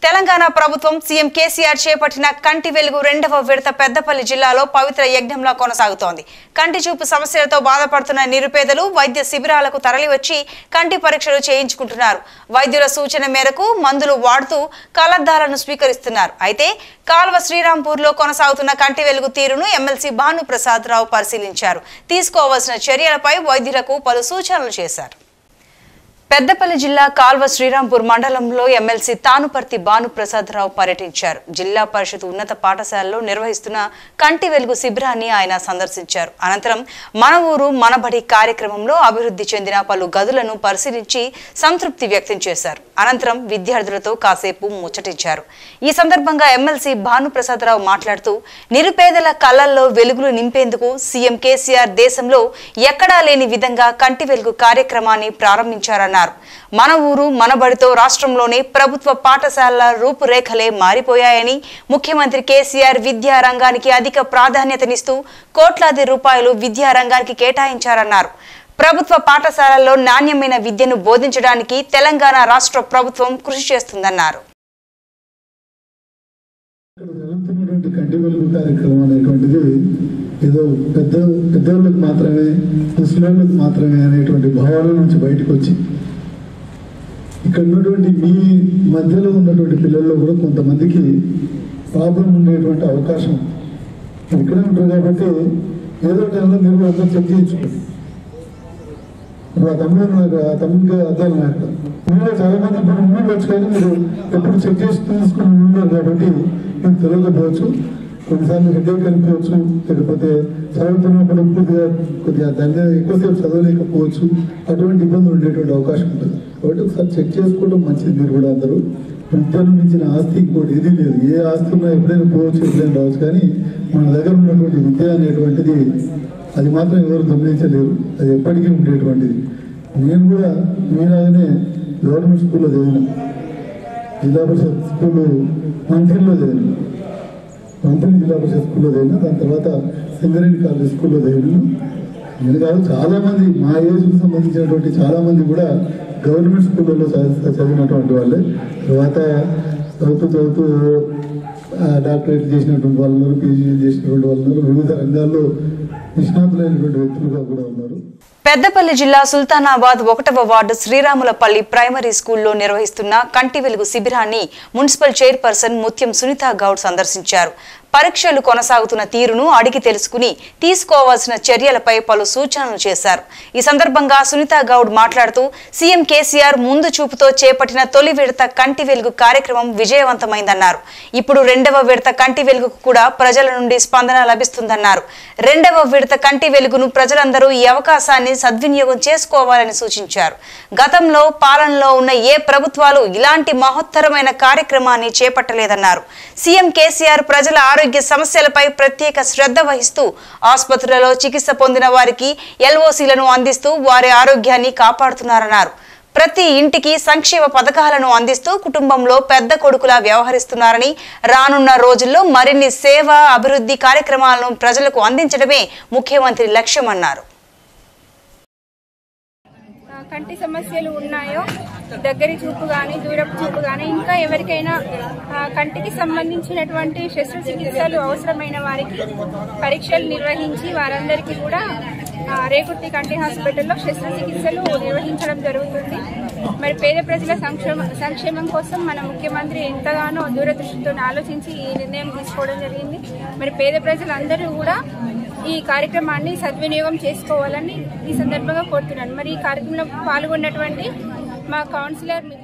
తెలంగాణ ప్రభుత్వం సీఎం కేసీఆర్ చేపట్టిన కంటి వెలుగు రెండవ విడత పెద్దపల్లి జిల్లాలో పవిత్ర యజ్ఞంలా కొనసాగుతోంది కంటి చూపు సమస్యలతో బాధపడుతున్న నిరుపేదలు వైద్య శిబిరాలకు తరలివచ్చి కంటి పరీక్షలు చేయించుకుంటున్నారు వైద్యుల సూచన మేరకు మందులు వాడుతూ కలద్దాలను స్వీకరిస్తున్నారు అయితే కాల్వ శ్రీరాంపూర్లో కొనసాగుతున్న కంటి వెలుగు తీరును ఎమ్మెల్సీ భానుప్రసాద్ రావు పరిశీలించారు తీసుకోవాల్సిన చర్యలపై వైద్యులకు పలు సూచనలు చేశారు పెద్దపల్లి జిల్లా కాల్వ శ్రీరాంపూర్ మండలంలో ఎమ్మెల్సీ తానుపర్తి భానుప్రసాదరావు పర్యటించారు జిల్లా పరిషత్ ఉన్నత పాఠశాలలో నిర్వహిస్తున్న కంటి వెలుగు శిబిరాన్ని ఆయన సందర్శించారు అనంతరం మన ఊరు మనబడి కార్యక్రమంలో అభివృద్ధి చెందిన పలు గదులను పరిశీలించి సంతృప్తి వ్యక్తం చేశారు అనంతరం విద్యార్థులతో కాసేపు ముచ్చటించారు ఈ సందర్భంగా ఎమ్మెల్సీ భానుప్రసాదరావు మాట్లాడుతూ నిరుపేదల కళ్ళల్లో వెలుగులు నింపేందుకు సీఎం కేసీఆర్ దేశంలో ఎక్కడా లేని విధంగా కంటి వెలుగు కార్యక్రమాన్ని ప్రారంభించారన్నారు మన ఊరు మనబడితో రాష్ట్రంలోని ప్రభుత్వ పాఠశాలల రూపురేఖలే మారిపోయాయని ముఖ్యమంత్రి కేసీఆర్ విద్యా రంగానికి అధిక ప్రాధాన్యతనిస్తూ కోట్లాది రూపాయలు విద్యా రంగానికి కేటాయించారన్నారు ప్రభుత్వ పాఠశాలల్లో నాణ్యమైన విద్యను బోధించడానికి తెలంగాణ రాష్ట్ర ప్రభుత్వం కృషి చేస్తుందన్నారు ఇక్కడ జరుగుతున్నటువంటి కంటి వెలుగు కార్యక్రమం అనేటువంటిది ఏదో పెద్ద పెద్దోళ్ళకి మాత్రమే ముసలిళ్ళకి మాత్రమే అనేటువంటి భావాల నుంచి బయటకు వచ్చి ఇక్కడ ఉన్నటువంటి మీ మధ్యలో ఉన్నటువంటి పిల్లల్లో కూడా కొంతమందికి ప్రాబ్లం ఉండేటువంటి అవకాశం ఉంది. ఇక్కడే ఉంటారు కాబట్టి ఏదో టైంలో మీరు కూడా అందరూ చెక్ చేయించుకోండి ఇప్పుడు ఆ తమ్ముడు నాకు ఆ తమ్ముడికి అర్థాలు నాకు మీలో చాలా మంది ఇప్పుడు ఉండవచ్చు కానీ మీరు ఎప్పుడు చెక్ చేసి తీసుకుని ఉన్నారు కాబట్టి మీకు తెలియకపోవచ్చు కొన్నిసార్లు హెడేక్ అనిపించవచ్చు లేకపోతే చదువుతున్నప్పుడు కొద్దిగా కొద్దిగా దాని మీద ఎక్కువసేపు చదవలేకపోవచ్చు అటువంటి ఇబ్బంది ఉండేటువంటి అవకాశం ఉంటుంది కాబట్టి ఒకసారి చెక్ చేసుకోవడం మంచిది మీరు కూడా అందరూ విద్యను మించిన ఆస్తి ఇంకోటి ఏది లేదు ఏ ఆస్తి ఉన్నా ఎప్పుడైనా పోవచ్చు ఎప్పుడైనా రావచ్చు కానీ మన దగ్గర ఉన్నటువంటి విద్య అనేటువంటిది అది మాత్రం ఎవరు గమనించలేరు అది ఎప్పటికీ ఉండేటువంటిది నేను కూడా మీలాగనే గవర్నమెంట్ స్కూల్లో చదివిన జిల్లా పరిషత్ స్కూల్ మంత్రిలో చదివిన మంత్రి జిల్లా పరిషత్ స్కూల్లో చదివిన దాని తర్వాత సింగరేణి కాలేజ్ స్కూల్లో చదివిన నేను కాదు చాలా మంది మా ఏజ్కి సంబంధించినటువంటి చాలా మంది కూడా గవర్నమెంట్ స్కూళ్ళలో చదివి చదివినటువంటి వాళ్ళే తర్వాత చదువుతూ చదువుతూ ఆ, డాక్టరేట్ చేసినటువంటి వాళ్ళు ఉన్నారు పీజీ చేసినటువంటి వాళ్ళు ఉన్నారు వివిధ రంగాల్లో నిష్ణాతులైనటువంటి వ్యక్తులుగా కూడా ఉన్నారు పెద్దపల్లి జిల్లా సుల్తానాబాద్ ఒకటవ వార్డు శ్రీరాములపల్లి ప్రైమరీ స్కూల్లో నిర్వహిస్తున్న కంటి వెలుగు శిబిరాన్ని మున్సిపల్ చైర్పర్సన్ ముత్యం సునీత గౌడ్ సందర్శించారు పరీక్షలు కొనసాగుతున్న తీరును అడిగి తెలుసుకుని తీసుకోవాల్సిన చర్యలపై పలు సూచనలు చేశారు ఈ సందర్భంగా సునీత గౌడ్ మాట్లాడుతూ సీఎం కేసీఆర్ ముందు చూపుతో చేపట్టిన తొలి విడత కంటి వెలుగు కార్యక్రమం విజయవంతమైందన్నారు ఇప్పుడు రెండవ విడత కంటి వెలుగుకు కూడా ప్రజల నుండి స్పందన లభిస్తుందన్నారు రెండవ విడత కంటి వెలుగును ప్రజలందరూ ఈ అవకాశాన్ని సద్వినియోగం చేసుకోవాలని సూచించారు గతంలో పాలనలో ఉన్న ఏ ప్రభుత్వాలు ఇలాంటి మహోత్తరమైన కార్యక్రమాన్ని చేపట్టలేదన్నారు సీఎం కేసీఆర్ ప్రజల ఆరోగ్య సమస్యలపై ప్రత్యేక శ్రద్ధ వహిస్తూ ఆసుపత్రులలో చికిత్స పొందిన వారికి ఎల్ఓసీలను అందిస్తూ వారి ఆరోగ్యాన్ని కాపాడుతున్నారన్నారు ప్రతి ఇంటికి సంక్షేమ పథకాలను అందిస్తూ కుటుంబంలో పెద్ద కొడుకులా వ్యవహరిస్తున్నారని రానున్న రోజుల్లో మరిన్ని సేవ అభివృద్ధి కార్యక్రమాలను ప్రజలకు అందించడమే ముఖ్యమంత్రి లక్ష్యమన్నారు ఆ, కంటి సమస్యలు ఉన్నాయో దగ్గరి చూపు కానీ దూరపు చూపు కానీ ఇంకా ఎవరికైనా ఆ, కంటికి సంబంధించినటువంటి శస్త్రచికిత్సలు అవసరమైన వారికి పరీక్షలు నిర్వహించి వారందరికీ కూడా ఆ, రేకుర్తి కంటి హాస్పిటల్లో శస్త్రచికిత్సలు నిర్వహించడం జరుగుతుంది మరి పేద ప్రజల సంక్షేమ సంక్షేమం కోసం మన ముఖ్యమంత్రి ఎంతగానో దూరదృష్టితో ఆలోచించి ఈ నిర్ణయం తీసుకోవడం జరిగింది మరి పేద ప్రజలందరూ కూడా ఈ కార్యక్రమాన్ని సద్వినియోగం చేసుకోవాలని ఈ సందర్భంగా కోరుతున్నాను మరి ఈ కార్యక్రమంలో పాల్గొన్నటువంటి మా కౌన్సిలర్